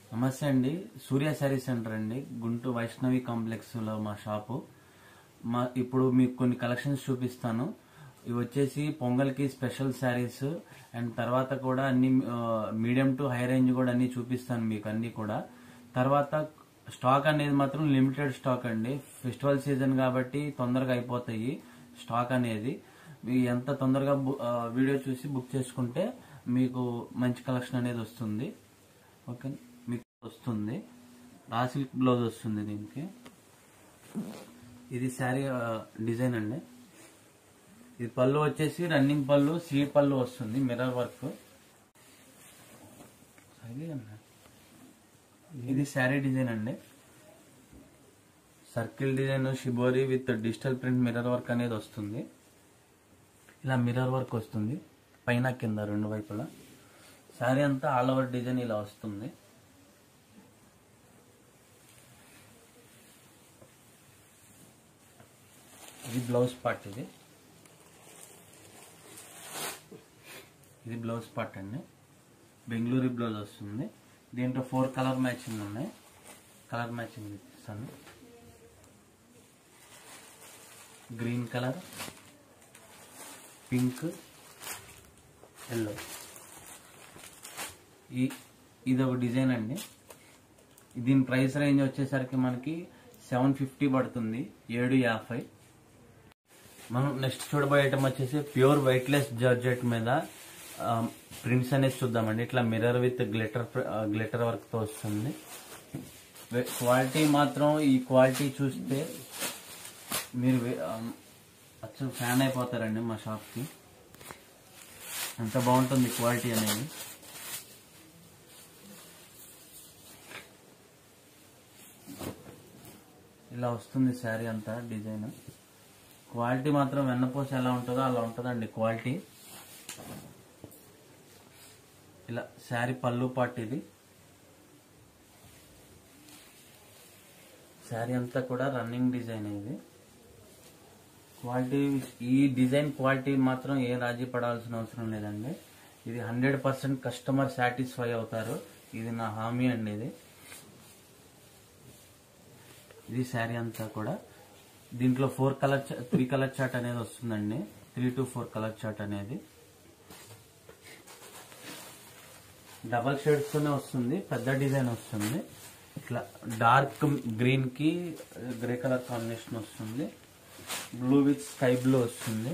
నమస్తే అండి సూర్య శారీ సెంటర్ అండి గుంటూరు వైష్ణవి కాంప్లెక్స్ లో మా షాపు మా ఇప్పుడు మీకు కొన్ని కలెక్షన్స్ చూపిస్తాను ఇవి వచ్చేసి పొంగల్కి స్పెషల్ శారీస్ అండ్ తర్వాత కూడా అన్ని మీడియం టు హై రేంజ్ కూడా అన్ని చూపిస్తాను మీకు అన్ని కూడా తర్వాత స్టాక్ అనేది మాత్రం లిమిటెడ్ స్టాక్ అండి ఫెస్టివల్ సీజన్ కాబట్టి తొందరగా అయిపోతాయి స్టాక్ అనేది మీ ఎంత తొందరగా బు- ఆ, వీడియో చూసి బుక్ చేసుకుంటే మీకు మంచి కలెక్షన్ అనేది వస్తుంది ఓకే మీకు వస్తుంది రా సిల్క్ బ్లౌజ్ వస్తుంది దీనికి ఇది శారీ ఆ, డిజైన్ అండి ఇది పళ్ళు వచ్చేసి రన్నింగ్ పళ్ళు సీ పళ్ళు వస్తుంది మిర్రర్ వర్క్ సరే అన్న. ఇది శారీ డిజైన్ అండి circle design shibori with digital print mirror work అనేది వస్తుంది ఇలా మిర్రర్ వర్క్ వస్తుంది పైన కింద రెండు వైపులా శారీ అంతా ఆల్ ఓవర్ డిజైన్ ఇలా వస్తుంది ఇది బ్లౌజ్ పార్ట్ ఇది ఇది బ్లౌజ్ పార్ట్ అండి బెంగళూరు బ్లౌజ్ వస్తుంది దీంట్లో ఫోర్ కలర్ మ్యాచింగ్ ఉన్నాయి కలర్ మ్యాచింగ్ ఇస్తాను గ్రీన్ కలర్ పింక్ ఎల్లో ఈ ఇది ఒక డిజైన్ అండి దీని ప్రైస్ రేంజ్ వచ్చేసరికి మనకి సెవెన్ ఫిఫ్టీ పడుతుంది ఏడు యాభై మనం నెక్స్ట్ చూడబోయే ఐటమ్ వచ్చేసి ప్యూర్ వైట్లెస్ జార్జెట్ మీద ప్రింట్స్ అనేది చూద్దామండి ఇట్లా mirror with glitter glitter work తో వస్తుంది క్వాలిటీ మాత్రం ఈ క్వాలిటీ చూస్తే మీరు వే- ఆ, అసలు ఫ్యాన్ అయిపోతారండి మా షాప్కి ఎంత బాగుంటుంది క్వాలిటీ అనేది ఇలా వస్తుంది శారీ అంతా డిజైన్ క్వాలిటీ మాత్రం వెన్నపూస ఎలా ఉంటుందో అలా ఉంటుందండి క్వాలిటీ ఇలా శారీ పళ్ళు పాటు ఇది శారీ అంతా కూడా రన్నింగ్ డిజైన్ ఇది క్వాలిటీ ఈ డిజైన్ క్వాలిటీ మాత్రం ఏ రాజీ పడాల్సిన అవసరం లేదండి ఇది హండ్రెడ్ పర్సెంట్ కస్టమర్ సాటిస్ఫై అవుతారు ఇది నా హామీ అండి ఇది ఇది శారీ అంతా కూడా దీంట్లో four colour three colour chart అనేది వస్తుందండి three to four colour chart అనేది డబల్ షేడ్స్ తోనే వస్తుంది పెద్ద డిజైన్ వస్తుంది ఇట్లా డార్క్ గ్రీన్ కి గ్రే కలర్ కాంబినేషన్ వస్తుంది బ్లూ విత్ స్కై బ్లూ వస్తుంది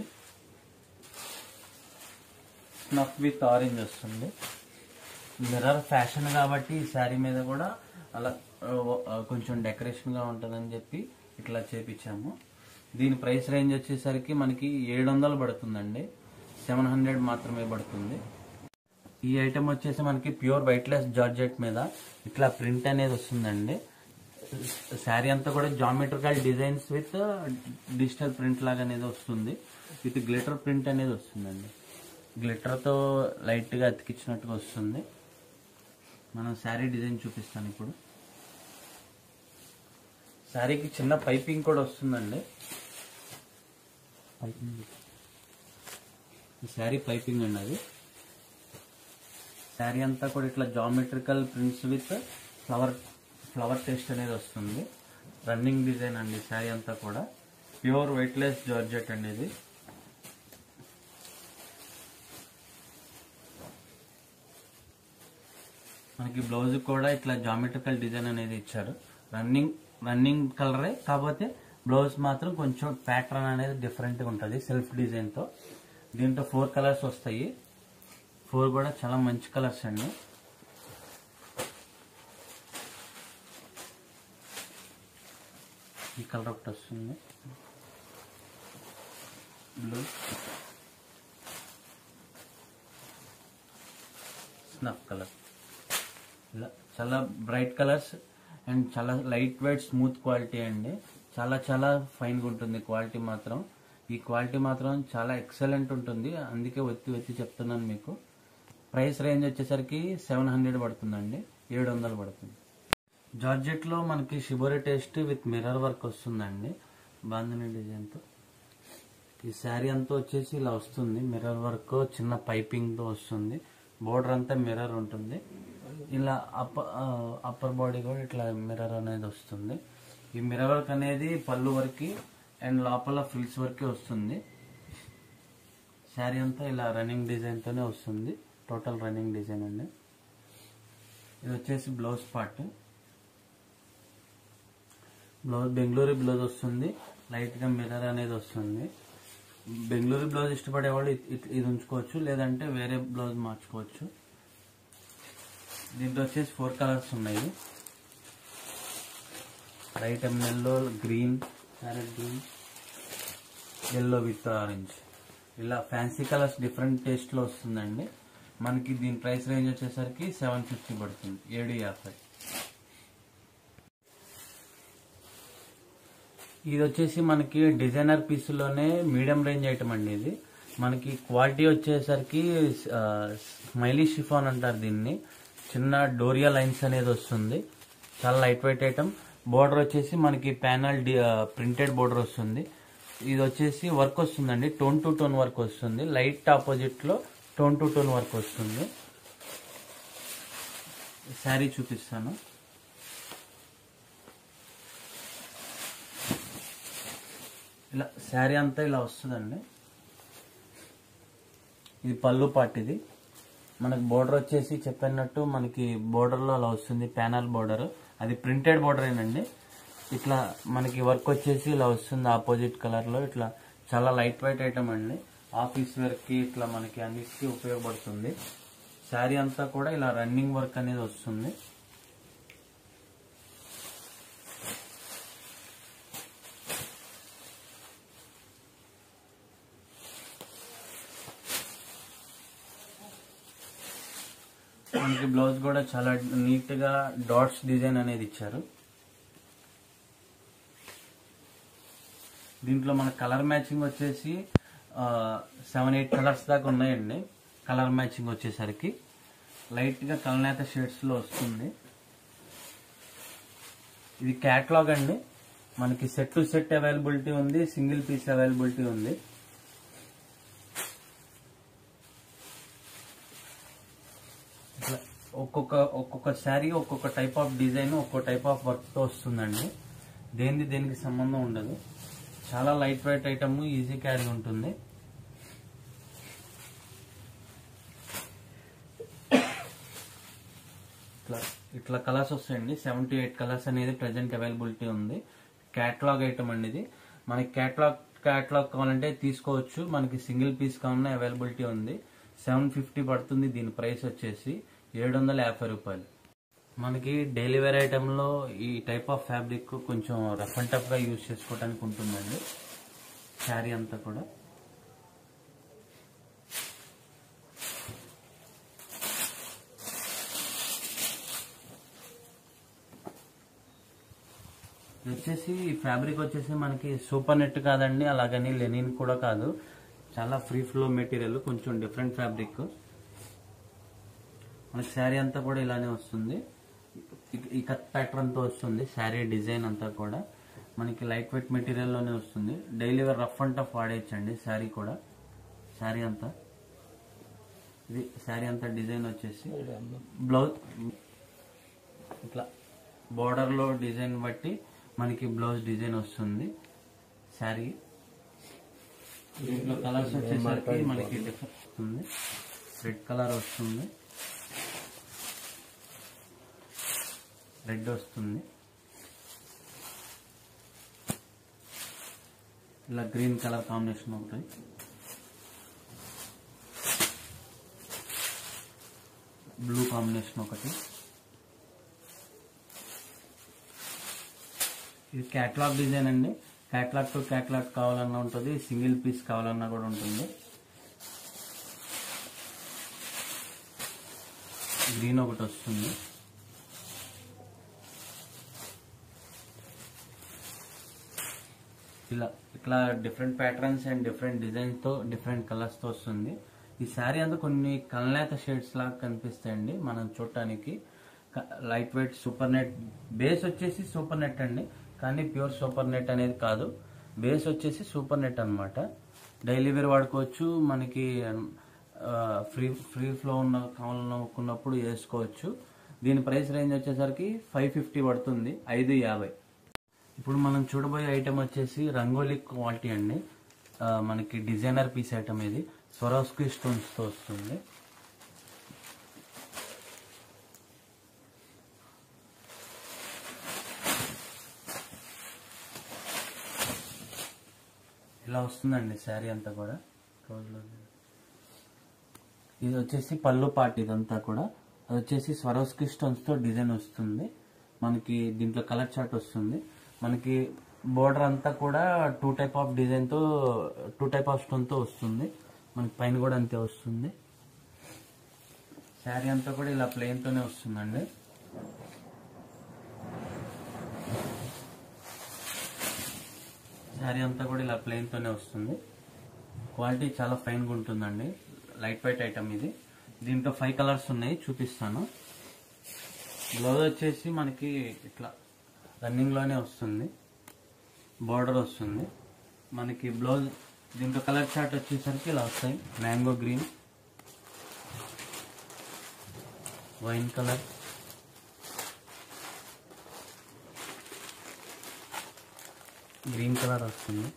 స్నఫ్ విత్ ఆరెంజ్ వస్తుంది మిర్రర్ ఫ్యాషన్ కాబట్టి ఈ శారీ మీద కూడా అలా ఆ, ఆ, కొంచెం డెకరేషన్ గా ఉంటుందని చెప్పి ఇట్లా చేపించాము దీని ప్రైస్ రేంజ్ వచ్చేసరికి మనకి ఏడు వందలు పడుతుందండి సెవెన్ హండ్రెడ్ మాత్రమే పడుతుంది ఈ ఐటమ్ వచ్చేసి మనకి ప్యూర్ వైట్లెస్ జార్జెట్ మీద ఇట్లా ప్రింట్ అనేది వస్తుందండి శారీ అంతా కూడా geometrical designs with digital print లాగా అనేది వస్తుంది విత్ గ్లిటర్ ప్రింట్ అనేది వస్తుందండి గ్లిటర్ తో లైట్ గా అతికించినట్టుగా వస్తుంది మనం శారీ డిజైన్ చూపిస్తాను ఇప్పుడు శారీకి చిన్న పైపింగ్ కూడా వస్తుందండి పైపింగ్ ఈ శారీ పైపింగ్ అండి అది శారీ అంతా కూడా ఇట్లా geometrical prints with flower flower taste అనేది వస్తుంది రన్నింగ్ డిజైన్ అండి శారీ అంతా కూడా ప్యూర్ వెయిట్లెస్ జార్జెట్ అండి ఇది మనకి బ్లౌజ్ కూడా ఇట్లా జామెట్రికల్ డిజైన్ అనేది ఇచ్చారు రన్నింగ్ రన్నింగ్ కలరే కాకపోతే బ్లౌజ్ మాత్రం కొంచెం ప్యాటర్న్ అనేది డిఫరెంట్ గా ఉంటుంది సెల్ఫ్ డిజైన్ తో దీంట్లో ఫోర్ కలర్స్ వస్తాయి ఫోర్ కూడా చాలా మంచి కలర్స్ అండి ఈ కలర్ ఒకటి వస్తుంది బ్లూ స్నఫ్ కలర్ ఇలా చాలా బ్రైట్ కలర్స్ అండ్ చాలా లైట్ వెయిట్ స్మూత్ క్వాలిటీ అండి చాలా చాలా ఫైన్గా ఉంటుంది క్వాలిటీ మాత్రం ఈ క్వాలిటీ మాత్రం చాలా ఎక్సలెంట్ ఉంటుంది అందుకే ఒత్తి ఒత్తి చెప్తున్నాను మీకు ప్రైస్ రేంజ్ వచ్చేసరికి సెవెన్ హండ్రెడ్ పడుతుందండి ఏడు వందలు పడుతుంది జార్జెట్ లో మనకి shibori taste with mirror work వస్తుందండి బాంధని డిజైన్ తో ఈ శారీ అంతా వచ్చేసి ఇలా వస్తుంది మిర్రర్ వర్క్ చిన్న పైపింగ్ తో వస్తుంది బోర్డర్ అంతా మిర్రర్ ఉంటుంది ఇలా అప్పర్ అప్పర్ బాడీ కూడా ఇట్లా మిర్రర్ అనేది వస్తుంది ఈ మిర్రర్ వర్క్ అనేది పళ్ళు వరకు అండ్ లోపల ఫ్రిల్స్ వరకే వస్తుంది శారీ అంతా ఇలా రన్నింగ్ డిజైన్ తోనే వస్తుంది టోటల్ రన్నింగ్ డిజైన్ అండి ఇది వచ్చేసి blouse part blouse Bengaluru blouse వస్తుంది లైట్ గా మిర్రర్ అనేది వస్తుంది బెంగళూరు బ్లౌజ్ ఇష్టపడే వాళ్ళు ఇ- ఇ- ఇది ఉంచుకోవచ్చు లేదంటే వేరే బ్లౌజ్ మార్చుకోవచ్చు దీంట్లో వచ్చేసి ఫోర్ కలర్స్ ఉన్నాయి light yellow green parrot green yellow with orange ఇలా ఫ్యాన్సీ కలర్స్ డిఫరెంట్ టేస్ట్ లో వస్తుందండి మనకి దీని ప్రైస్ రేంజ్ వచ్చేసరికి సెవెన్ ఫిఫ్టీ పడుతుంది ఏడు యాభై ఇది వచ్చేసి మనకి డిజైనర్ పీసులోనే మీడియం రేంజ్ ఐటమ్ అండి ఇది మనకి క్వాలిటీ వచ్చేసరికి ఆ, స్మైలీ షిఫాన్ అంటారు దీన్ని చిన్న డోరియా లైన్స్ అనేది వస్తుంది చాలా లైట్ వెయిట్ ఐటమ్ బోర్డర్ వచ్చేసి మనకి ప్యానల్ ప్రింటెడ్ బోర్డర్ వస్తుంది ఇది వచ్చేసి వర్క్ వస్తుందండి టోన్ టు టోన్ వర్క్ వస్తుంది లైట్ ఆపోజిట్ లో టోన్ టు టోన్ వర్క్ వస్తుంది శారీ చూపిస్తాను ఇలా శారీ అంతా ఇలా వస్తుందండి ఇది పళ్ళు పాట్ ఇది మనకి బోర్డర్ వచ్చేసి చెప్పినట్టు మనకి border లో అలా వస్తుంది ప్యానల్ బోర్డర్ అది ప్రింటెడ్ బోర్డర్ ఏనండి ఇట్లా మనకి వర్క్ వచ్చేసి ఇలా వస్తుంది ఆపోజిట్ కలర్ లో ఇట్లా చాలా లైట్ వెయిట్ ఐటమ్ అండి ఆఫీస్ వేర్ కి ఇట్లా మనకి అన్నిటికీ ఉపయోగపడుతుంది శారీ అంతా కూడా ఇలా రన్నింగ్ వర్క్ అనేది వస్తుంది మనకి బ్లౌజ్ కూడా చాలా నీట్ గా డాట్స్ డిజైన్ అనేది ఇచ్చారు దీంట్లో మన కలర్ మ్యాచింగ్ వచ్చేసి సెవెన్ ఎయిట్ కలర్స్ దాకా ఉన్నాయండి కలర్ మ్యాచింగ్ వచ్చేసరికి లైట్ గా కలనేత షేడ్స్ లో వస్తుంది ఇది క్యాట్లాగ్ అండి మనకి సెట్ టు సెట్ అవైలబిలిటీ ఉంది సింగిల్ పీస్ అవైలబిలిటీ ఉంది ఇట్లా ఒక్కొక్క ఒక్కొక్క శారీ ఒక్కొక్క టైప్ ఆఫ్ డిజైన్ ఒక్కొక్క టైప్ ఆఫ్ వర్క్ తో వస్తుందండి దేనిది దేనికి సంబంధం ఉండదు చాలా light weight item easy carry ఉంటుంది ఇట్లా ఇట్లా కలర్స్ వస్తాయండి సెవెంటీ ఎయిట్ కలర్స్ అనేది ప్రజెంట్ అవైలబిలిటీ ఉంది క్యాటలాగ్ ఐటమ్ అండి ఇది మనకి క్యాటలాగ్ క్యాటలాగ్ కావాలంటే తీసుకోవచ్చు మనకి సింగిల్ పీస్ కావాలన్నా అవైలబిలిటీ ఉంది సెవెన్ ఫిఫ్టీ పడుతుంది దీని ప్రైస్ వచ్చేసి ఏడు వందల యాభై రూపాయలు మనకి డైలీ వేర్ ఐటెంలో ఈ టైప్ ఆఫ్ ఫ్యాబ్రిక్ కొంచెం రఫ్ అండ్ టఫ్ గా యూజ్ చేసుకోవడానికి ఉంటుందండి శారీ అంతా కూడా ఇది వచ్చేసి ఈ ఫ్యాబ్రిక్ వచ్చేసి మనకి సూపర్ నెట్ కాదండి అలాగని లెనిన్ కూడా కాదు చాలా ఫ్రీ ఫ్లో మెటీరియల్ కొంచెం డిఫరెంట్ ఫ్యాబ్రిక్ మనకి శారీ అంతా కూడా ఇలానే వస్తుంది ఇ- ఈ కట్ ప్యాటర్న్ తో వస్తుంది శారీ డిజైన్ అంతా కూడా మనకి లైట్ వెయిట్ మెటీరియల్ లోనే వస్తుంది daily wear rough and tough వాడేయచ్చండి శారీ కూడా శారీ అంతా ఇది శారీ అంతా డిజైన్ వచ్చేసి బ్లౌజ్ ఇట్లా బోర్డర్ లో డిజైన్ బట్టి మనకి బ్లౌజ్ డిజైన్ వస్తుంది శారీ దీంట్లో కలర్స్ వచ్చేసరికి మనకి డిఫరెంట్ వస్తుంది రెడ్ కలర్ వస్తుంది రెడ్ వస్తుంది ఇలా గ్రీన్ కలర్ కాంబినేషన్ ఒకటి బ్లూ కాంబినేషన్ ఒకటి ఇది క్యాట్లాగ్ డిజైన్ అండి క్యాట్లాగ్ టు క్యాట్లాగ్ కావాలన్నా ఉంటుంది సింగిల్ పీస్ కావాలన్నా కూడా ఉంటుంది గ్రీన్ ఒకటి వస్తుంది ఇలా ఇట్లా different patterns and different designs తో డిఫరెంట్ కలర్స్ తో వస్తుంది ఈ శారీ అంతా కొన్ని కలనేత షేడ్స్ లాగా కనిపిస్తాయండి మనం చూడటానికి light weight super net base వచ్చేసి సూపర్ నెట్ అండి కానీ ప్యూర్ సూపర్ నెట్ అనేది కాదు బేస్ వచ్చేసి సూపర్ నెట్ అన్నమాట డైలీ వేర్ వాడుకోవచ్చు మనకి ఫ్రీ ఫ్రీ ఫ్లో ఉన్న కావాలనుకున్నప్పుడు వేసుకోవచ్చు దీని ప్రైస్ రేంజ్ వచ్చేసరికి ఫైవ్ ఫిఫ్టీ పడుతుంది ఐదు యాభై ఇప్పుడు మనం చూడబోయే ఐటమ్ వచ్చేసి రంగోలీ క్వాలిటీ అండి ఆ, మనకి డిజైనర్ పీస్ ఐటమ్ ఇది స్వరోస్కి స్టోన్స్ తో వస్తుంది ఇలా వస్తుందండి శారీ అంతా కూడా రోజులో ఇది వచ్చేసి పళ్ళు పార్ట్ ఇదంతా కూడా అది వచ్చేసి స్వరోస్కి స్టోన్స్ తో డిజైన్ వస్తుంది మనకి దీంట్లో కలర్ చార్ట్ వస్తుంది మనకి బోర్డర్ అంతా కూడా టూ టైప్ ఆఫ్ డిజైన్ తో టూ టైప్ ఆఫ్ స్టోన్ తో వస్తుంది మనకి పైన కూడా అంతే వస్తుంది శారీ అంతా కూడా ఇలా ప్లెయిన్ తోనే వస్తుందండి శారీ అంతా కూడా ఇలా ప్లెయిన్ తోనే వస్తుంది క్వాలిటీ చాలా ఫైన్ గా ఉంటుందండి లైట్ వెయిట్ ఐటమ్ ఇది దీంట్లో ఫైవ్ కలర్స్ ఉన్నాయి చూపిస్తాను బ్లౌజ్ వచ్చేసి మనకి ఇట్లా రన్నింగ్ లోనే వస్తుంది బార్డర్ వస్తుంది మనకి బ్లౌజ్ దీంట్లో కలర్ చార్ట్ వచ్చేసరికి ఇలా వస్తాయి mango green wine colour green colour వస్తుంది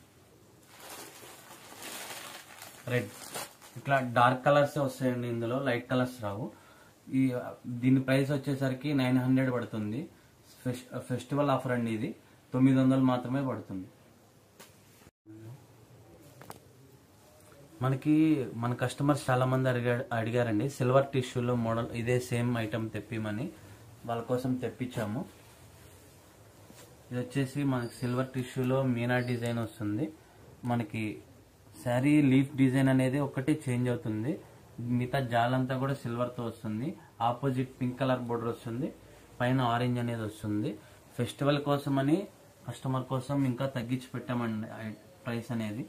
రెడ్ ఇట్లా డార్క్ కలర్స్ వస్తాయండి ఇందులో లైట్ కలర్స్ రావు ఈ దీని ప్రైస్ వచ్చేసరికి నైన్ హండ్రెడ్ పడుతుంది ఫెస్- ఫెస్టివల్ ఆఫర్ అండి ఇది తొమ్మిది వందలు మాత్రమే పడుతుంది మనకి మన కస్టమర్స్ చాలా మంది అడిగా అడిగారండి సిల్వర్ టిష్యూలో మోడల్ ఇదే సేమ్ ఐటమ్ తెప్పిమని వాళ్ళ కోసం తెప్పించాము ఇది వచ్చేసి మనకి సిల్వర్ టిష్యూలో మీనా డిజైన్ వస్తుంది మనకి శారీ లీఫ్ డిజైన్ అనేది ఒకటి చేంజ్ అవుతుంది మిగతా జాలంతా కూడా సిల్వర్ తో వస్తుంది ఆపోజిట్ పింక్ కలర్ బోర్డర్ వస్తుంది పైన ఆరెంజ్ అనేది వస్తుంది ఫెస్టివల్ కోసం అని కస్టమర్ కోసం ఇంకా తగ్గించి పెట్టామండి ప్రైస్ అనేది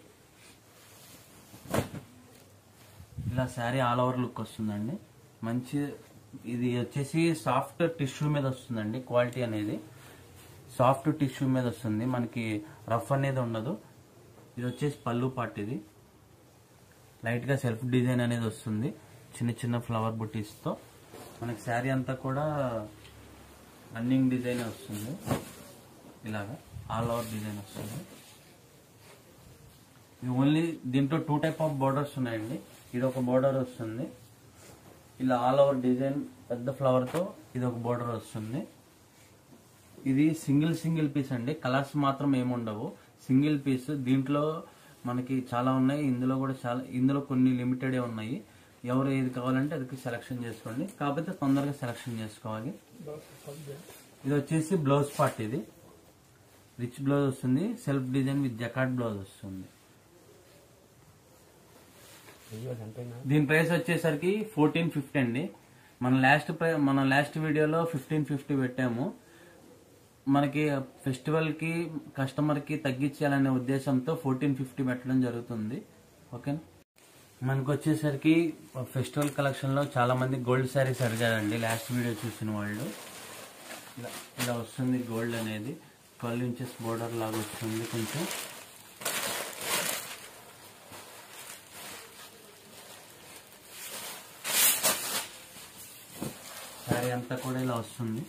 ఇలా శారీ ఆల్ ఓవర్ లుక్ వస్తుందండి మంచి ఇది వచ్చేసి సాఫ్ట్ టిష్యూ మీద వస్తుందండి క్వాలిటీ అనేది సాఫ్ట్ టిష్యూ మీద వస్తుంది మనకి రఫ్ అనేది ఉండదు ఇది వచ్చేసి పళ్ళు పార్ట్ ఇది లైట్ గా సెల్ఫ్ డిజైన్ అనేది వస్తుంది చిన్న చిన్న ఫ్లవర్ బుటీస్ తో మనకి శారీ అంతా కూడా రన్నింగ్ డిజైన్ వస్తుంది ఇలాగా ఆల్ ఓవర్ డిజైన్ వస్తుంది ఇది ఓన్లీ దీంట్లో టూ టైప్ ఆఫ్ బోర్డర్స్ ఉన్నాయండి ఇది ఒక బోర్డర్ వస్తుంది ఇలా ఆల్ ఓవర్ డిజైన్ పెద్ద ఫ్లవర్ తో ఇది ఒక బోర్డర్ వస్తుంది ఇది సింగిల్ సింగిల్ పీస్ అండి కలర్స్ మాత్రం ఏముండవు సింగిల్ పీస్ దీంట్లో మనకి చాలా ఉన్నాయి ఇందులో కూడా చాలా ఇందులో కొన్ని లిమిటెడ్ ఉన్నాయి ఎవరు ఏది కావాలంటే అది సెలెక్షన్ చేసుకోండి కాకపోతే తొందరగా సెలెక్షన్ చేసుకోవాలి ఇది వచ్చేసి బ్లౌజ్ పార్ట్ ఇది రిచ్ బ్లౌజ్ వస్తుంది self design with jacquard blouse వస్తుంది దీని ప్రైస్ వచ్చేసరికి ఫోర్టీన్ ఫిఫ్టీ అండి మన లాస్ట్ ప్రై మన లాస్ట్ వీడియోలో ఫిఫ్టీన్ ఫిఫ్టీ పెట్టాము మనకి ఫెస్టివల్ కి కస్టమర్ కి తగ్గించాలనే ఉద్దేశంతో ఫోర్టీన్ ఫిఫ్టీ పెట్టడం జరుగుతుంది ఓకే మనకు వచ్చేసరికి ఫెస్టివల్ కలెక్షన్ లో చాలా మంది గోల్డ్ శారీస్ అడిగారండి లాస్ట్ వీడియో చూసిన వాళ్ళు ఇలా ఇలా వస్తుంది గోల్డ్ అనేది ట్వెల్వ్ ఇంచెస్ బోర్డర్ లాగా వస్తుంది కొంచెం శారీ అంతా కూడా ఇలా వస్తుంది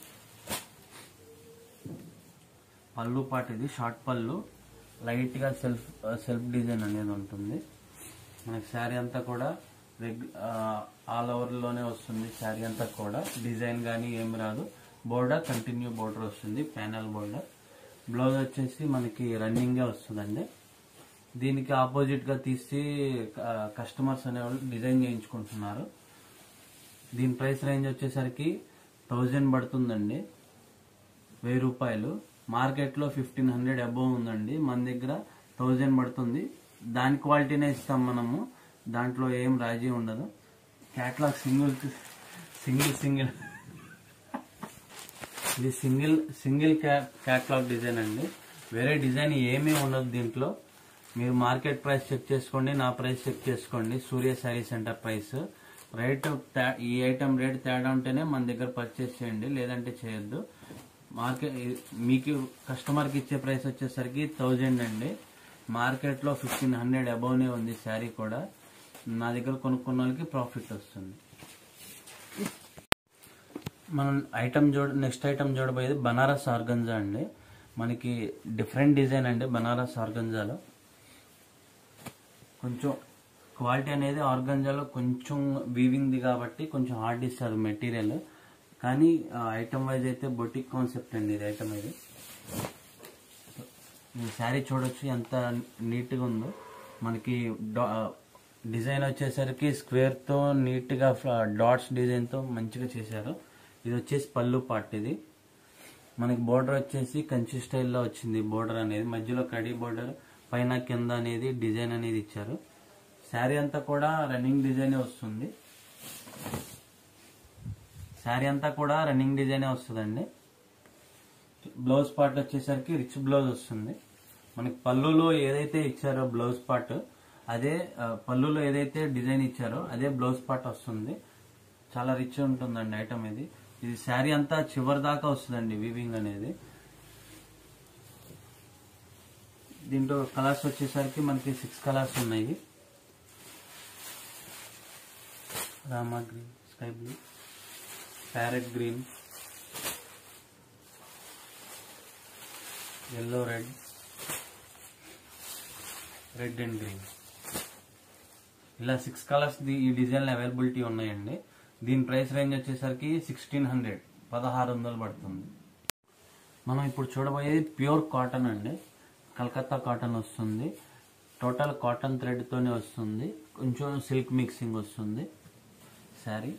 పళ్ళు పాటు ఇది షార్ట్ పళ్ళు లైట్ గా సెల్ఫ్ సెల్ఫ్ డిజైన్ అనేది ఉంటుంది మనకి శారీ అంతా కూడా రెగ్ ఆల్ ఓవర్ లోనే వస్తుంది శారీ అంతా కూడా డిజైన్ కానీ ఏం రాదు బోర్డర్ కంటిన్యూ బోర్డర్ వస్తుంది ప్యానల్ బోర్డర్ బ్లౌజ్ వచ్చేసి మనకి రన్నింగ్ గా వస్తుందండి దీనికి ఆపోజిట్ గా తీసి కస్టమర్స్ అనేవాళ్ళు డిజైన్ చేయించుకుంటున్నారు దీని ప్రైస్ రేంజ్ వచ్చేసరికి థౌజండ్ పడుతుందండి వెయ్యి రూపాయలు మార్కెట్లో ఫిఫ్టీన్ హండ్రెడ్ అబోవ్ ఉందండి మన దగ్గర థౌజండ్ పడుతుంది దాని క్వాలిటీనే ఇస్తాం మనము దాంట్లో ఏం రాజీ ఉండదు క్యాట్లాగ్ సింగిల్ సింగిల్ సింగిల్ ఇది సింగిల్ సింగిల్ క్యాట్లాగ్ డిజైన్ అండి వేరే డిజైన్ ఏమీ ఉండదు దీంట్లో మీరు మార్కెట్ ప్రైస్ చెక్ చేసుకోండి నా ప్రైస్ చెక్ చేసుకోండి Surya sari centre price rate తే- ఈ ఐటమ్ రేట్ తేడా ఉంటేనే మన దగ్గర పర్చేస్ చేయండి లేదంటే చేయొద్దు మార్కెట్ మీకు కస్టమర్కి ఇచ్చే ప్రైస్ వచ్చేసరికి థౌజండ్ అండి మార్కెట్లో ఫిఫ్టీన్ హండ్రెడ్ అబౌవ్నే ఉంది శారీ కూడా నా దగ్గర కొనుక్కున్న వాళ్ళకి ప్రాఫిట్ వస్తుంది మనం ఐటమ్ చూడ నెక్స్ట్ ఐటమ్ చూడబోయేది బనారస్ ఆర్గంజా అండి మనకి డిఫరెంట్ డిజైన్ అండి బనారస్ ఆర్గంజాలో కొంచెం క్వాలిటీ అనేది ఆర్గంజాలో కొంచెం వీవింగ్ది కాబట్టి కొంచెం హార్డ్ ఇస్తారు మెటీరియల్ కానీ ఐటమ్ వైజ్ అయితే బొటిక్ కాన్సెప్ట్ అండి ఇది ఐటమ్ ఇది ఈ శారీ చూడొచ్చు ఎంత నీట్గా ఉందో మనకి డా- డిజైన్ వచ్చేసరికి స్క్వేర్తో నీట్గా డాట్స్ డిజైన్తో మంచిగా చేశారు ఇది వచ్చేసి పళ్ళు పార్ట్ ఇది మనకి బోర్డర్ వచ్చేసి కంచి స్టైల్లో వచ్చింది బోర్డర్ అనేది మధ్యలో కడి బోర్డర్ పైన కింద అనేది డిజైన్ అనేది ఇచ్చారు శారీ అంతా కూడా రన్నింగ్ డిజైనే వస్తుంది శారీ అంతా కూడా రన్నింగ్ డిజైనే వస్తుందండి బ్లౌజ్ పార్ట్ వచ్చేసరికి రిచ్ బ్లౌజ్ వస్తుంది మనకి పళ్ళులో ఏదైతే ఇచ్చారో బ్లౌజ్ పార్ట్ అదే ఆ, పళ్ళులో ఏదైతే డిజైన్ ఇచ్చారో అదే బ్లౌజ్ పార్ట్ వస్తుంది చాలా రిచ్ ఉంటుందండి ఐటమ్ ఇది ఇది శారీ అంతా చివరి దాకా వస్తుందండి వీవింగ్ అనేది దీంట్లో కలర్స్ వచ్చేసరికి మనకి సిక్స్ కలర్స్ ఉన్నాయి Rama green sky blue parrot green yellow red red and green ఇలా సిక్స్ కలర్స్ ఈ డిజైన్ అవైలబిలిటీ ఉన్నాయండి దీని ప్రైస్ రేంజ్ వచ్చేసరికి సిక్స్టీన్ హండ్రెడ్ పదహారు వందలు పడుతుంది మనం ఇప్పుడు చూడబోయేది ప్యూర్ కాటన్ అండి కలకత్తా కాటన్ వస్తుంది టోటల్ కాటన్ థ్రెడ్తోనే వస్తుంది కొంచెం సిల్క్ మిక్సింగ్ వస్తుంది శారీ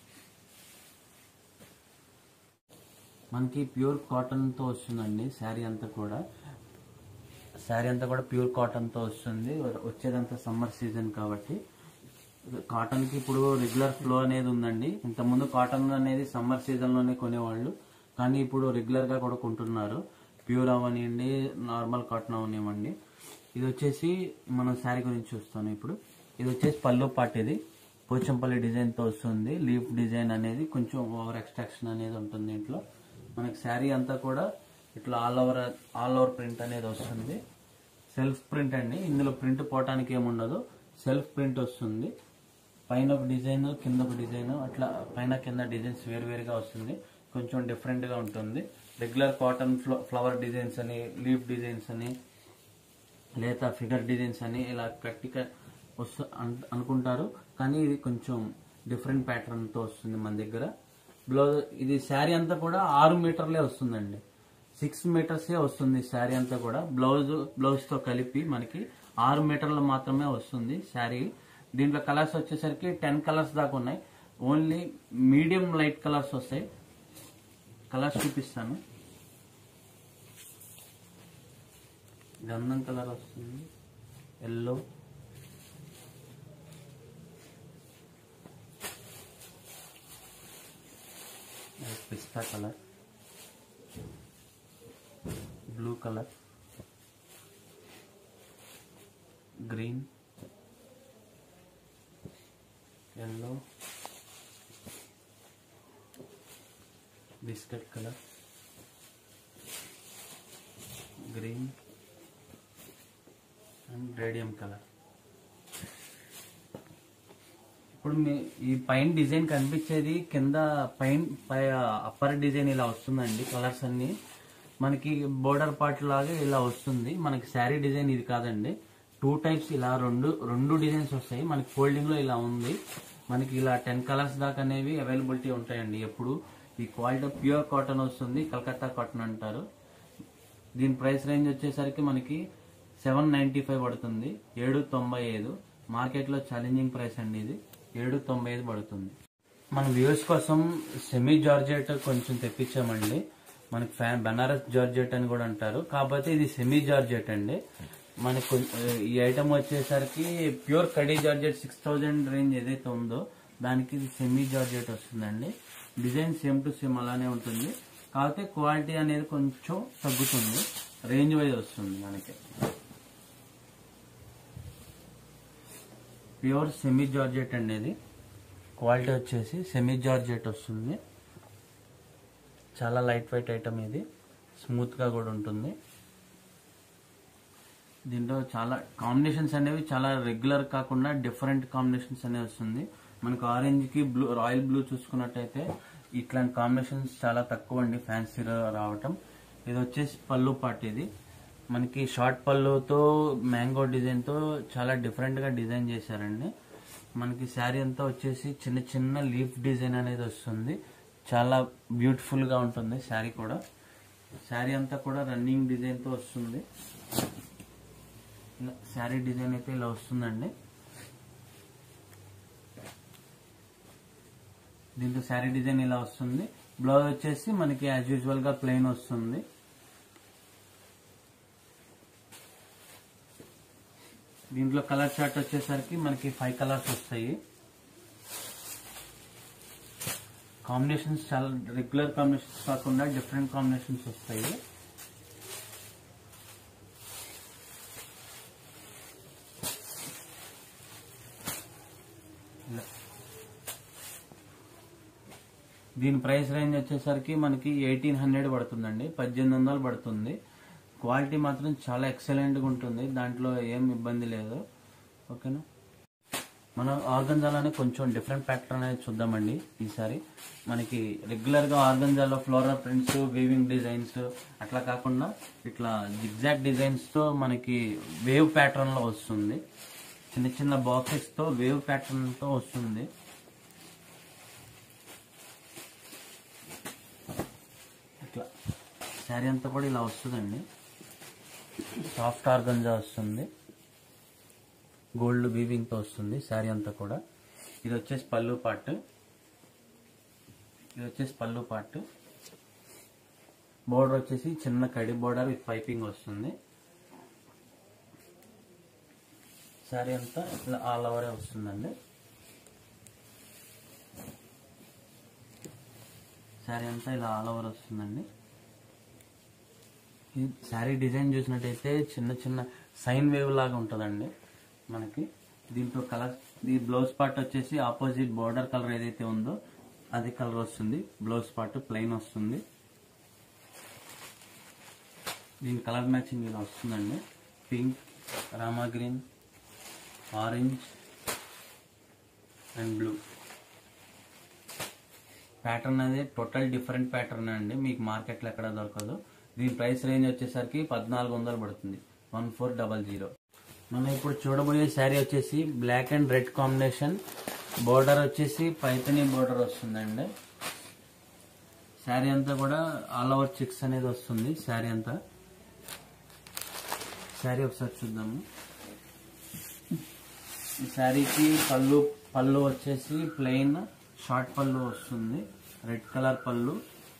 మనకి ప్యూర్ కాటన్తో వస్తుందండి శారీ అంతా కూడా శారీ అంతా కూడా ప్యూర్ కాటన్తో వస్తుంది వచ్చేదంతా సమ్మర్ సీజన్ కాబట్టి కాటన్కి ఇప్పుడు రెగ్యులర్ ఫ్లో అనేది ఉందండి ఇంతకుముందు కాటన్ అనేది సమ్మర్ సీజన్లోనే కొనేవాళ్ళు కానీ ఇప్పుడు రెగ్యులర్గా కూడా కొంటున్నారు ప్యూర్ అవనివ్వండి నార్మల్ కాటన్ అవనివ్వండి ఇది వచ్చేసి మనం శారీ గురించి చూస్తాను ఇప్పుడు ఇది వచ్చేసి పళ్ళు పాట్ ఇది పోచంపల్లి డిజైన్తో వస్తుంది లీఫ్ డిజైన్ అనేది కొంచెం ఓవర్ ఎక్స్ట్రాక్షన్ అనేది ఉంటుంది దీంట్లో మనకి శారీ అంతా కూడా ఇట్లా all over all over print అనేది వస్తుంది సెల్ఫ్ ప్రింట్ అండి ఇందులో ప్రింట్ పోవటానికి ఏముండదు సెల్ఫ్ ప్రింట్ వస్తుంది పైన ఒక డిజైన్ కింద ఒక డిజైన్ అట్లా పైన కింద డిజైన్స్ వేరువేరుగా వస్తుంది కొంచెం డిఫరెంట్గా ఉంటుంది రెగ్యులర్ కాటన్ ఫ్లవర్ డిజైన్స్ అని లీఫ్ డిజైన్స్ అని లేదా ఫిగర్ డిజైన్స్ అని ఇలా ప్రాక్టికల్ వస్తు అన్- అనుకుంటారు కానీ ఇది కొంచెం డిఫరెంట్ ప్యాటర్న్తో వస్తుంది మన దగ్గర బ్లౌజ్ ఇది శారీ అంతా కూడా ఆరు మీటర్లే వస్తుందండి సిక్స్ మీటర్సే వస్తుంది శారీ అంతా కూడా బ్లౌజ్ బ్లౌజ్తో కలిపి మనకి ఆరు మీటర్లు మాత్రమే వస్తుంది శారీ దీంట్లో కలర్స్ వచ్చేసరికి టెన్ కలర్స్ దాకా ఉన్నాయి ఓన్లీ మీడియం లైట్ కలర్స్ వస్తాయి కలర్స్ చూపిస్తాను గంధం కలర్ వస్తుంది ఎల్లో పిస్తా colour blue colour green yellow biscuit colour green and radium colour ఇప్పుడు మీ ఈ పైన డిజైన్ కనిపించేది కింద పైన పై అప్పర్ డిజైన్ ఇలా వస్తుందండి కలర్స్ అన్ని మనకి బోర్డర్ పార్ట్ లాగా ఇలా వస్తుంది మనకి శారీ డిజైన్ ఇది కాదండి టూ టైప్స్ ఇలా రెండు రెండు డిజైన్స్ వస్తాయి మనకి ఫోల్డింగ్ లో ఇలా ఉంది మనకి ఇలా టెన్ కలర్స్ దాకా అనేవి అవైలబిలిటీ ఉంటాయండి ఎప్పుడు ఈ క్వాలిటీ ప్యూర్ కాటన్ వస్తుంది కలకత్తా కాటన్ అంటారు దీని ప్రైస్ రేంజ్ వచ్చేసరికి మనకి సెవెన్ నైంటీ ఫైవ్ పడుతుంది ఏడు తొంభై ఐదు మార్కెట్లో ఛాలెంజింగ్ ప్రైస్ అండి ఇది ఏడు తొంభై ఐదు పడుతుంది మన వ్యూస్ కోసం సెమీ జార్జెట్ కొంచెం తెప్పించామండి మనకి ఫ్యాన్ బనారస్ జార్జెట్ అని కూడా అంటారు కాకపోతే ఇది సెమీ జార్జెట్ అండి మనకు కొం- ఈ ఐటమ్ వచ్చేసరికి ప్యూర్ కడీ జార్జెట్ సిక్స్ థౌజండ్ రేంజ్ ఏదైతే ఉందో దానికి ఇది సెమీ జార్జెట్ వస్తుందండి డిజైన్ సేమ్ టు సేమ్ అలానే ఉంటుంది కాకపోతే క్వాలిటీ అనేది కొంచెం తగ్గుతుంది రేంజ్ వైజ్ వస్తుంది మనకి ప్యూర్ సెమీ జార్జెట్ అనేది క్వాలిటీ వచ్చేసి సెమీ జార్జెట్ వస్తుంది చాలా లైట్ వెయిట్ ఐటమ్ ఇది స్మూత్గా కూడా ఉంటుంది దీంట్లో చాలా కాంబినేషన్స్ అనేవి చాలా రెగ్యులర్ కాకుండా డిఫరెంట్ కాంబినేషన్స్ అనేవి వస్తుంది మనకు ఆరెంజ్ కి బ్లూ రాయల్ బ్లూ చూసుకున్నట్టయితే ఇట్లాంటి కాంబినేషన్స్ చాలా తక్కువ అండి ఫ్యాన్సీలో రావటం ఇది వచ్చేసి పళ్ళు పాట్ ఇది మనకి షార్ట్ పళ్ళుతో మ్యాంగో డిజైన్తో చాలా డిఫరెంట్గా డిజైన్ చేశారండి మనకి శారీ అంతా వచ్చేసి చిన్న చిన్న లీఫ్ డిజైన్ అనేది వస్తుంది చాలా బ్యూటిఫుల్గా ఉంటుంది శారీ కూడా శారీ అంతా కూడా రన్నింగ్ డిజైన్తో వస్తుంది ఇలా శారీ డిజైన్ అయితే ఇలా వస్తుందండి దీంట్లో శారీ డిజైన్ ఇలా వస్తుంది బ్లౌజ్ వచ్చేసి మనకి యాజ్ యూజువల్ గా ప్లెయిన్ వస్తుంది దీంట్లో కలర్ చార్ట్ వచ్చేసరికి మనకి ఫైవ్ కలర్స్ వస్తాయి కాంబినేషన్స్ చాలా రెగ్యులర్ కాంబినేషన్స్ కాకుండా డిఫరెంట్ కాంబినేషన్స్ వస్తాయి ఇలా. దీని ప్రైస్ రేంజ్ వచ్చేసరికి మనకి ఎయిటీన్ హండ్రెడ్ పడుతుందండి పద్దెనిమిది వందలు పడుతుంది క్వాలిటీ మాత్రం చాలా ఎక్సలెంట్గా ఉంటుంది దాంట్లో ఏం ఇబ్బంది లేదు ఓకేనా మనం ఆర్గంజాలోనే కొంచెం డిఫరెంట్ ప్యాటర్న్ అనేది చూద్దామండి ఈసారి మనకి రెగ్యులర్ గా ఆర్గంజాలో ఫ్లోరల్ ప్రింట్స్ వీవింగ్ డిజైన్స్ అట్లా కాకుండా ఇట్లా జిగ్జాక్ డిజైన్స్ తో మనకి వేవ్ ప్యాటర్న్ లో వస్తుంది చిన్న చిన్న బాక్సెస్ తో వేవ్ ప్యాటర్న్ తో వస్తుంది ఇట్లా శారీ అంతా కూడా ఇలా వస్తుందండి సాఫ్ట్ ఆర్గంజా వస్తుంది గోల్డ్ వీవింగ్ తో వస్తుంది శారీ అంతా కూడా ఇది వచ్చేసి పళ్ళు పార్ట్ ఇది వచ్చేసి పళ్ళు పార్ట్ బోర్డర్ వచ్చేసి చిన్న కడి బోర్డర్ విత్ పైపింగ్ వస్తుంది శారీ అంతా ఇట్లా ఆల్ ఓవరే వస్తుందండి శారీ అంతా ఇలా ఆల్ ఓవర్ వస్తుందండి ఈ శారీ డిజైన్ చూసినట్టయితే చిన్న చిన్న సైన్ వేవ్ లాగా ఉంటుందండి మనకి దీంట్లో కలర్ ఈ బ్లౌజ్ పార్ట్ వచ్చేసి ఆపోజిట్ బోర్డర్ కలర్ ఏదైతే ఉందో అది కలర్ వస్తుంది బ్లౌజ్ పార్ట్ ప్లెయిన్ వస్తుంది దీని కలర్ మ్యాచింగ్ ఇలా వస్తుందండి pink Rama green orange and blue pattern అనేది టోటల్ డిఫరెంట్ ప్యాటర్న్ అండి మీకు మార్కెట్లో ఎక్కడ దొరకదు దీని ప్రైస్ రేంజ్ వచ్చేసరికి పద్నాలుగు వందలు పడుతుంది వన్ ఫోర్ డబల్ జీరో మనం ఇప్పుడు చూడబోయే శారీ వచ్చేసి black and red combination border వచ్చేసి పైతని బోర్డర్ వస్తుందండి శారీ అంతా కూడా ఆల్ ఓవర్ చిక్స్ అనేది వస్తుంది శారీ అంతా శారీ ఒకసారి చూద్దాము ఈ శారీకి పళ్ళు పళ్ళు వచ్చేసి ప్లెయిన్ షార్ట్ పళ్ళు వస్తుంది రెడ్ కలర్ పళ్ళు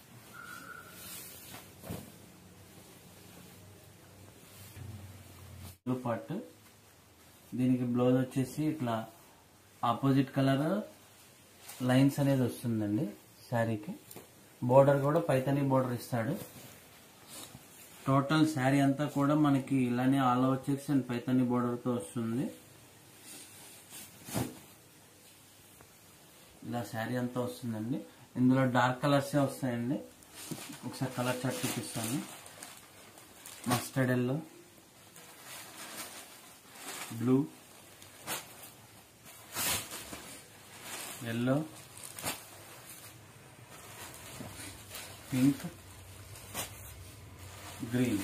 బ్లూ పార్ట్ దీనికి బ్లౌజ్ వచ్చేసి ఇట్లా ఆపోజిట్ కలర్ లైన్స్ అనేది వస్తుందండి శారీకి బోర్డర్ కూడా పైతని బోర్డర్ ఇస్తాడు టోటల్ శారీ అంతా కూడా మనకి ఇలానే all over checks and Paithani border తో వస్తుంది ఇలా శారీ అంతా వస్తుందండి ఇందులో డార్క్ కలర్సే వస్తాయండి ఒకసారి కలర్ చార్ట్ చూపిస్తాను mustard yellow blue yellow pink green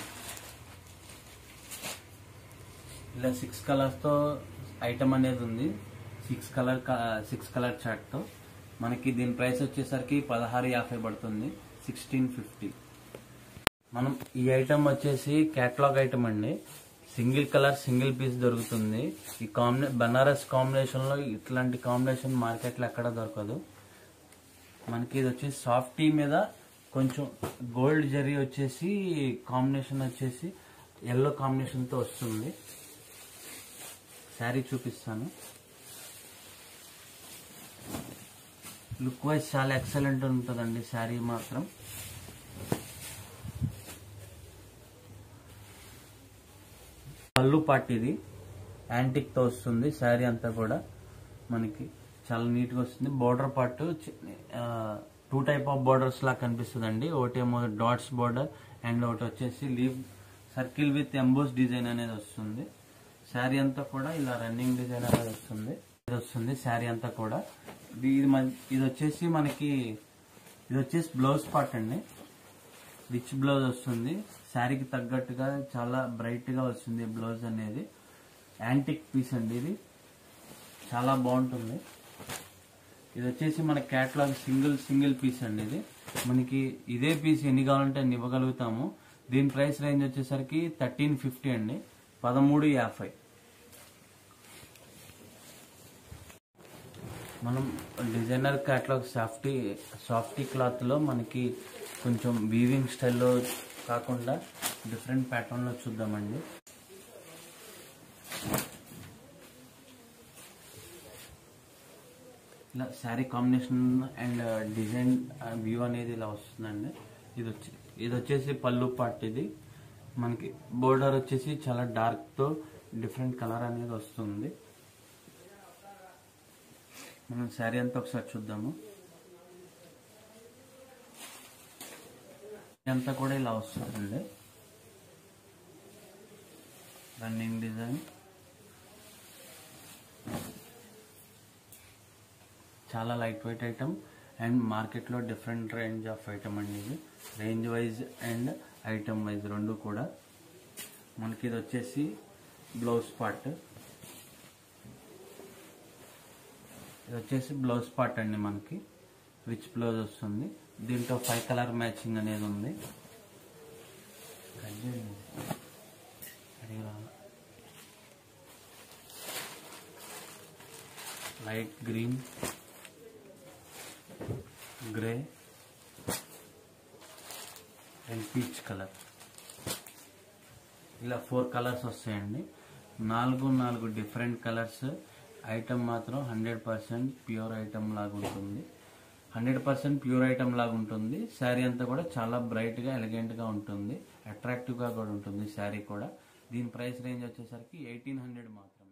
ఇలా సిక్స్ కలర్స్తో ఐటమ్ అనేది ఉంది సిక్స్ కలర్ సిక్స్ కలర్ చార్ట్తో మనకి దీని ప్రైస్ వచ్చేసరికి పదహారు యాభై పడుతుంది సిక్స్టీన్ ఫిఫ్టీ మనం ఈ ఐటమ్ వచ్చేసి క్యాటలాగ్ ఐటమ్ అండి సింగిల్ కలర్ సింగిల్ పీస్ దొరుకుతుంది ఈ కాంబినే బనారస్ కాంబినేషన్ లో ఇట్లాంటి కాంబినేషన్ మార్కెట్ లో ఎక్కడ దొరకదు మనకి ఇది వచ్చేసి సాఫ్ట్ టీ మీద కొంచెం గోల్డ్ జరీ వచ్చేసి కాంబినేషన్ వచ్చేసి ఎల్లో కాంబినేషన్ తో వస్తుంది శారీ చూపిస్తాను లుక్ వైజ్ చాలా ఎక్సలెంట్ ఉంటుందండి శారీ మాత్రం పళ్ళు పార్ట్ ఇది యాంటిక్ తో వస్తుంది శారీ అంతా కూడా మనకి చాలా నీట్ గా వస్తుంది border part two type of borders లా కనిపిస్తుంది అండి ఒకటేమో డాట్స్ బోర్డర్ అండ్ ఒకటి వచ్చేసి leave circle with emboss design అనేది వస్తుంది శారీ అంతా కూడా ఇలా రన్నింగ్ డిజైన్ అనేది వస్తుంది ఇది వస్తుంది శారీ అంతా కూడా ఇది ఇది మన- ఇది వచ్చేసి మనకి ఇది వచ్చేసి బ్లౌజ్ పార్ట్ అండి రిచ్ బ్లౌజ్ వస్తుంది శారీకి తగ్గట్టుగా చాలా బ్రైట్ గా వస్తుంది బ్లౌజ్ అనేది యాంటిక్ పీస్ అండి ఇది చాలా బాగుంటుంది ఇది వచ్చేసి మన క్యాట్లాగ్ సింగిల్ సింగిల్ పీస్ అండి ఇది మనకి ఇదే పీస్ ఎన్ని కావాలంటే అన్ని ఇవ్వగలుగుతాము దీని ప్రైస్ రేంజ్ వచ్చేసరికి థర్టీన్ ఫిఫ్టీ అండి పదమూడు యాభై మనం designer catalogue softy softy cloth లో మనకి కొంచెం వీవింగ్ స్టైల్లో కాకుండా డిఫరెంట్ ప్యాటర్న్ లో చూద్దామండి ఇలా sari combination and design view అనేది ఇలా వస్తుందండి ఇది వచ్చి ఇది వచ్చేసి పళ్ళు పార్ట్ ఇది మనకి బోర్డర్ వచ్చేసి చాలా డార్క్ తో డిఫరెంట్ కలర్ అనేది వస్తుంది మనం శారీ అంతా ఒకసారి చూద్దాము అంతా కూడా ఇలా వస్తుందండి రన్నింగ్ డిజైన్ చాలా లైట్ వెయిట్ ఐటమ్ అండ్ మార్కెట్లో డిఫరెంట్ రేంజ్ ఆఫ్ ఐటమ్ అండి ఇది range wise and item wise రెండు కూడా మనకి ఇది వచ్చేసి బ్లౌజ్ పార్ట్ ఇది వచ్చేసి బ్లౌజ్ పార్ట్ అండి మనకి రిచ్ బ్లౌజ్ వస్తుంది దీంట్లో ఫైవ్ కలర్ మ్యాచింగ్ అనేది ఉంది కట్ చేయండి. అడిగి రావాలి. Light green grey and peach colour ఇలా ఫోర్ కలర్స్ వస్తాయండి నాలుగు నాలుగు డిఫరెంట్ కలర్స్ ఐటమ్ మాత్రం హండ్రెడ్ పర్సెంట్ ప్యూర్ ఐటమ్ లాగా ఉంటుంది హండ్రెడ్ పర్సెంట్ ప్యూర్ ఐటమ్ లాగా ఉంటుంది శారీ అంతా కూడా చాలా బ్రైట్ గా ఎలిగెంట్ గా ఉంటుంది అట్రాక్టివ్ గా కూడా ఉంటుంది శారీ కూడా దీని ప్రైస్ రేంజ్ వచ్చేసరికి ఎయిటీన్ హండ్రెడ్ మాత్రం